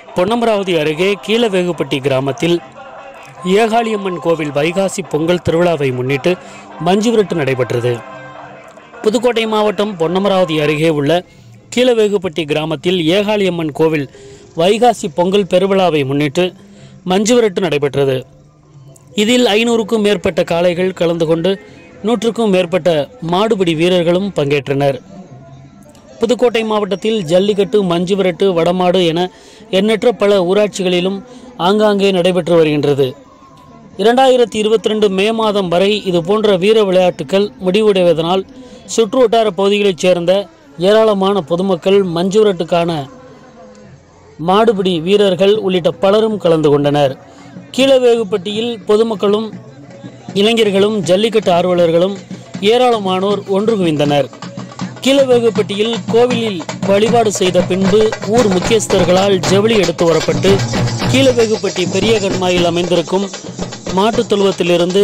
பொன்னமராவதி அருகே கீழவேகுப்பட்டி கிராமத்தில் ஏகாளியம்மன் கோவில் வைகாசி பொங்கல் திருவிழாவை முன்னிட்டு மஞ்சு விரட்டு நடைபெற்றது புதுக்கோட்டை மாவட்டம் பொன்னமராவதி அருகே உள்ள கீழவேகுப்பட்டி கிராமத்தில் ஏகாளியம்மன் கோவில் வைகாசி பொங்கல் பெருவிழாவை முன்னிட்டு மஞ்சு விரட்டு நடைபெற்றது இதில் ஐநூறுக்கும் மேற்பட்ட காளைகள் கலந்து கொண்டு நூற்றுக்கும் மேற்பட்ட மாடுபிடி வீரர்களும் பங்கேற்றனர் புதுக்கோட்டை மாவட்டத்தில் ஜல்லிக்கட்டு மஞ்சு விரட்டு வடமாடு என எண்ணற்ற பல ஊராட்சிகளிலும் ஆங்காங்கே நடைபெற்று வருகின்றது இரண்டாயிரத்தி இருபத்தி ரெண்டு மே மாதம் வரை இது போன்ற வீர விளையாட்டுகள் முடிவடைவதனால் சுற்று வட்டார பகுதிகளைச் சேர்ந்த ஏராளமான பொதுமக்கள் மஞ்சு விரட்டுக்கான மாடுபிடி வீரர்கள் உள்ளிட்ட பலரும் கலந்து கொண்டனர் கீழவேகுப்பட்டியில் பொதுமக்களும் இளைஞர்களும் ஜல்லிக்கட்டு ஆர்வலர்களும் ஏராளமானோர் ஒன்று குவிந்தனர் கீழவேகுப்பட்டியில் கோவிலில் வழிபாடு செய்த பின்பு ஊர் முக்கியஸ்தர்களால் ஜவுளி எடுத்து வரப்பட்டு கீழவேகுப்பட்டி பெரிய கண்மாயில் அமைந்திருக்கும் மாட்டுத் தொழுவத்திலிருந்து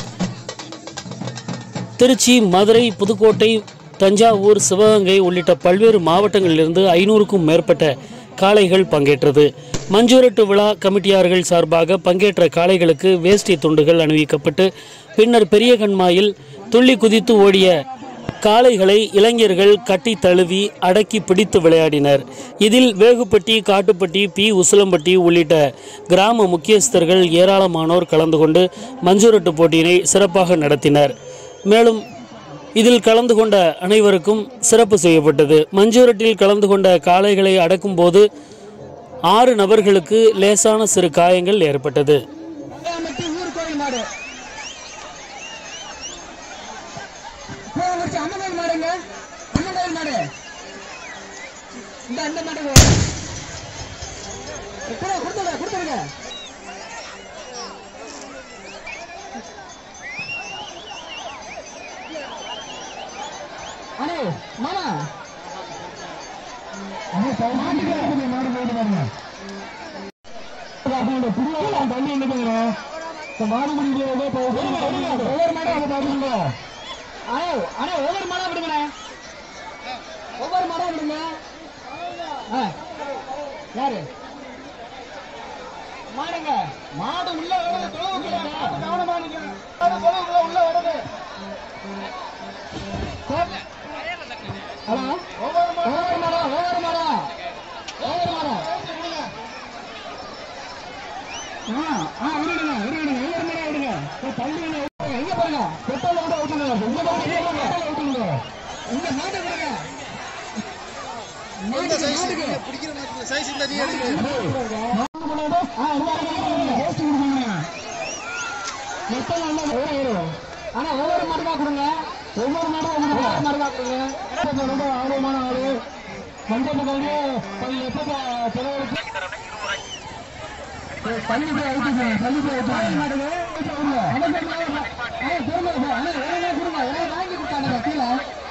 திருச்சி மதுரை புதுக்கோட்டை தஞ்சாவூர் சிவகங்கை உள்ளிட்ட பல்வேறு மாவட்டங்களிலிருந்து ஐநூறுக்கும் மேற்பட்ட காளைகள் பங்கேற்றது மஞ்சுரட்டு விழா கமிட்டியார்கள் சார்பாக பங்கேற்ற காளைகளுக்கு வேஷ்டி துண்டுகள் அணிவிக்கப்பட்டு பின்னர் பெரிய கண்மாயில் துள்ளி குதித்து ஓடிய காளைகளை இளைஞர்கள் கட்டி தழுவி அடக்கி பிடித்து விளையாடினர் இதில் வேகுப்பட்டி காட்டுப்பட்டி பி உசிலம்பட்டி உள்ளிட்ட கிராம முக்கியஸ்தர்கள் ஏராளமானோர் கலந்து கொண்டு மஞ்சுரட்டு போட்டியினை சிறப்பாக நடத்தினர் மேலும் இதில் கலந்து கொண்ட அனைவருக்கும் சிறப்பு செய்யப்பட்டது மஞ்சுரட்டில் கலந்து கொண்ட காளைகளை அடக்கும் போது ஆறு நபர்களுக்கு லேசான சிறு காயங்கள் ஏற்பட்டது கோயம்புத்தி ஊர் கோயில் மாடு கோயம்புத்தி அம்மன் கோயில் மாடுங்க அம்மன் கோயில் மாடு இந்த அந்த மாடு கூட கொடுத்துருங்க கொடுத்துருங்க அண்ணே மாமா மாட்டுக்கு மாடு போயிட்டு பாருங்க அப்படியோட புரியாத தண்ணி என்ன பண்ணுறோம் இந்த மாடு முடிவு ஒவ்வொரு மாடும் அதை பாருங்க அண்ணே அண்ணே ஒவ்வொரு மாடா விடுங்கண்ணே ஒவ்வொரு மாடா விடுங்க ஆ, யாரு மாடுங்க மாடு உள்ள வருது தொழுவுக்குள்ள கவனமா நிக்க. மாடு தொழுவுக்குள்ள உள்ள வருது ஹலோ ஒவ்வொரு மாடா ஒவ்வொரு மாடா ஒவ்வொரு மாடா ஆ, ஆ, விடுங்க, விடுங்க, ஒவ்வொரு முறை விடுங்க. போய் தள்ளி விடுங்க. எங்க பாருங்க? பெட்ரோல் கூட ஊத்துங்க. எங்க பாருங்க? எங்க பாருங்க? பெட்ரோல் ஊத்துங்க. இந்த மாட்டை விடுங்க. மாட்டுக்கு, மாட்டுக்கு. மாட்டு கொண்டாடு. ஆ, இந்த மாதிரி கொடுங்க. வேஷ்டி கொடுங்க. பெட்ரோல் நல்லா வரும், வரும். ஆனா ஒவ்வொரு மாடு தான் கொடுங்க ஒவ்வொரு மாடும் கொடுங்க ஒவ்வொரு மாடு தான் கொடுங்க ரொம்ப ரொம்ப ஆர்வமான ஆளு மஞ்சள் கல்வி எப்ப செலவழிச்சு பள்ளி போய் அழுத்துங்க பள்ளி போய் அழுத்துங்க மாட்டுங்க கொடுங்க எல்லாம் வாங்கி கொடுத்தாங்க கீழே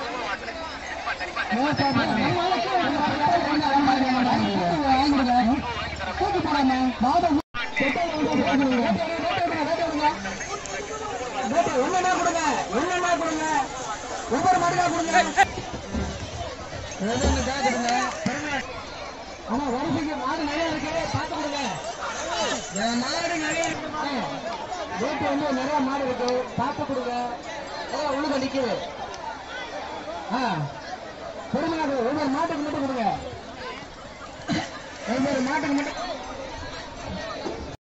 ஒவ்வொரு மாடுகா கொடுங்க கொடுங்க ஆனா வரிசைக்கு மாடு நிறைய இருக்கு பார்த்து கொடுங்க என் மாடு நிறைய இருக்கு வீட்டு வந்து நிறைய மாடு இருக்கு பார்த்து கொடுங்க எல்லாம் உழுக நிக்குது ஆ பொறுமையாக ஒவ்வொரு மாட்டுக்கு மட்டும் கொடுங்க ஒவ்வொரு மாட்டுக்கு மட்டும்